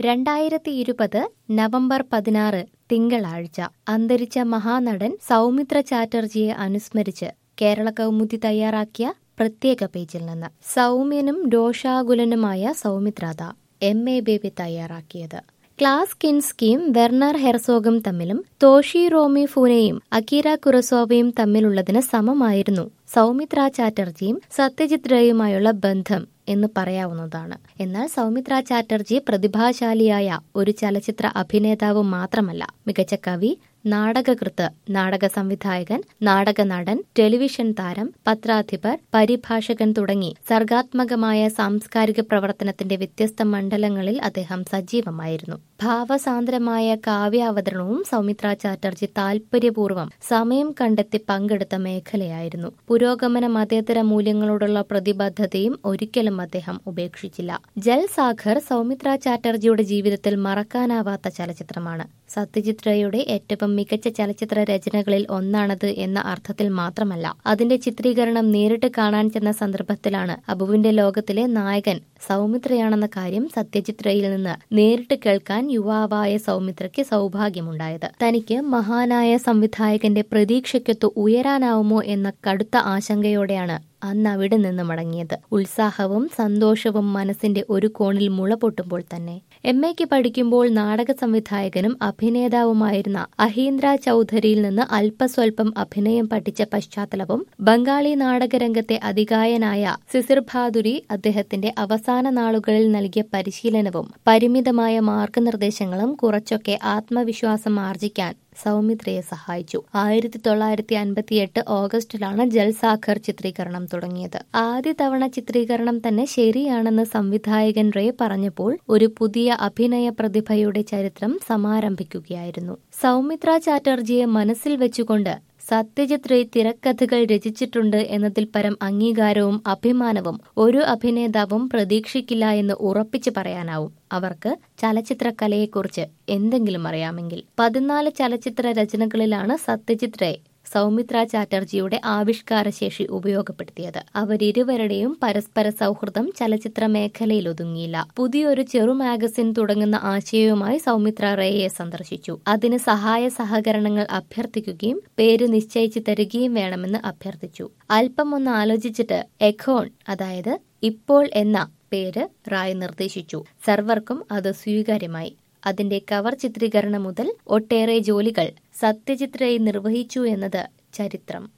രണ്ടായിരത്തി ഇരുപത് നവംബർ പതിനാറ് തിങ്കളാഴ്ച അന്തരിച്ച മഹാനടൻ സൗമിത്ര ചാറ്റർജിയെ അനുസ്മരിച്ച് കേരള കൗമുദി തയ്യാറാക്കിയ പ്രത്യേക പേജിൽ നിന്ന് സൗമ്യനും രോഷാകുലനുമായ സൗമിത്രത എം എ ബേബി തയ്യാറാക്കിയത് ക്ലാസ് കിൻസ്കിയും വെർണർ ഹെർസോഗും തമ്മിലും തോഷി റോമി ഫുനെയും അക്കീര കുറസോവയും തമ്മിലുള്ളതിന് സമമായിരുന്നു സൗമിത്ര ചാറ്റർജിയും സത്യജിത് റേയുമായുള്ള ബന്ധം എന്ന് പറയാവുന്നതാണ് എന്നാൽ സൗമിത്ര ചാറ്റർജി പ്രതിഭാശാലിയായ ഒരു ചലച്ചിത്ര അഭിനേതാവ് മാത്രമല്ല മികച്ച കവി നാടകകൃത്ത് നാടക സംവിധായകൻ നാടക നടൻ ടെലിവിഷൻ താരം പത്രാധിപർ പരിഭാഷകൻ തുടങ്ങി സർഗാത്മകമായ സാംസ്കാരിക പ്രവർത്തനത്തിന്റെ വ്യത്യസ്ത മണ്ഡലങ്ങളിൽ അദ്ദേഹം സജീവമായിരുന്നു ഭാവസാന്ദ്രമായ കാവ്യാവതരണവും സൗമിത്ര ചാറ്റർജി താൽപര്യപൂർവ്വം സമയം കണ്ടെത്തി പങ്കെടുത്ത മേഖലയായിരുന്നു പുരോഗമന മതേതര മൂല്യങ്ങളോടുള്ള പ്രതിബദ്ധതയും ഒരിക്കലും അദ്ദേഹം ഉപേക്ഷിച്ചില്ല ജൽ സാഖർ സൗമിത്ര ചാറ്റർജിയുടെ ജീവിതത്തിൽ മറക്കാനാവാത്ത ചലച്ചിത്രമാണ് സത്യജിത് റേയുടെ ഏറ്റവും മികച്ച ചലച്ചിത്ര രചനകളിൽ ഒന്നാണത് എന്ന അർത്ഥത്തിൽ മാത്രമല്ല അതിന്റെ ചിത്രീകരണം നേരിട്ട് കാണാൻ ചെന്ന സന്ദർഭത്തിലാണ് അബുവിന്റെ ലോകത്തിലെ നായകൻ സൗമിത്രയാണെന്ന കാര്യം സത്യജിത് റേയിൽ നിന്ന് നേരിട്ട് കേൾക്കാൻ യുവാവായ സൗമിത്രയ്ക്ക് സൗഭാഗ്യമുണ്ടായത് തനിക്ക് മഹാനായ സംവിധായകന്റെ പ്രതീക്ഷയ്ക്കൊത്ത് ഉയരാനാവുമോ എന്ന കടുത്ത ആശങ്കയോടെയാണ് അന്ന് അവിടെ നിന്ന് മടങ്ങിയത് ഉത്സാഹവും സന്തോഷവും മനസ്സിന്റെ ഒരു കോണിൽ മുള പൊട്ടുമ്പോൾ തന്നെ എം എക്ക് പഠിക്കുമ്പോൾ നാടക സംവിധായകനും അഭിനേതാവുമായിരുന്ന അഹീന്ദ്ര ചൌധരിയിൽ നിന്ന് അല്പസ്വല്പം അഭിനയം പഠിച്ച പശ്ചാത്തലവും ബംഗാളി നാടകരംഗത്തെ അതികായനായ സിസിർ ഭാദുരി അദ്ദേഹത്തിന്റെ അവസാന നാളുകളിൽ നൽകിയ പരിശീലനവും പരിമിതമായ മാർഗനിർദ്ദേശങ്ങളും കുറച്ചൊക്കെ ആത്മവിശ്വാസം ആർജിക്കാൻ സൗമിത്രയെ സഹായിച്ചു ആയിരത്തി തൊള്ളായിരത്തി അൻപത്തിയെട്ട് ഓഗസ്റ്റിലാണ് ജൽസാഖർ ചിത്രീകരണം തുടങ്ങിയത് ആദ്യ തവണ ചിത്രീകരണം തന്നെ ശരിയാണെന്ന് സംവിധായകൻ റേ പറഞ്ഞപ്പോൾ ഒരു പുതിയ അഭിനയ പ്രതിഭയുടെ ചരിത്രം സമാരംഭിക്കുകയായിരുന്നു സൗമിത്ര ചാറ്റർജിയെ മനസ്സിൽ വെച്ചുകൊണ്ട് സത്യജിത് റേ തിരക്കഥകൾ രചിച്ചിട്ടുണ്ട് എന്നതിൽ പരം അംഗീകാരവും അഭിമാനവും ഒരു അഭിനേതാവും പ്രതീക്ഷിക്കില്ല എന്ന് ഉറപ്പിച്ചു പറയാനാവും അവർക്ക് ചലച്ചിത്ര കലയെക്കുറിച്ച് എന്തെങ്കിലും അറിയാമെങ്കിൽ പതിനാല് ചലച്ചിത്ര രചനകളിലാണ് സത്യജിത് റേ സൗമിത്ര ചാറ്റർജിയുടെ ആവിഷ്കാരശേഷി ഉപയോഗപ്പെടുത്തിയത് അവരിരുവരുടെയും പരസ്പര സൗഹൃദം ചലച്ചിത്ര മേഖലയിൽ ഒതുങ്ങിയില്ല പുതിയൊരു ചെറു മാഗസിൻ തുടങ്ങുന്ന ആശയവുമായി സൗമിത്ര റേയെ സന്ദർശിച്ചു അതിന് സഹായ സഹകരണങ്ങൾ അഭ്യർത്ഥിക്കുകയും പേര് നിശ്ചയിച്ചു തരികയും വേണമെന്ന് അഭ്യർത്ഥിച്ചു അല്പം ഒന്ന് ആലോചിച്ചിട്ട് എഖോൺ അതായത് ഇപ്പോൾ എന്ന പേര് റായ് നിർദ്ദേശിച്ചു സർവർക്കും അത് സ്വീകാര്യമായി അതിന്റെ കവർ ചിത്രീകരണം മുതൽ ഒട്ടേറെ ജോലികൾ സത്യജിത് റേ നിർവഹിച്ചു എന്നത് ചരിത്രം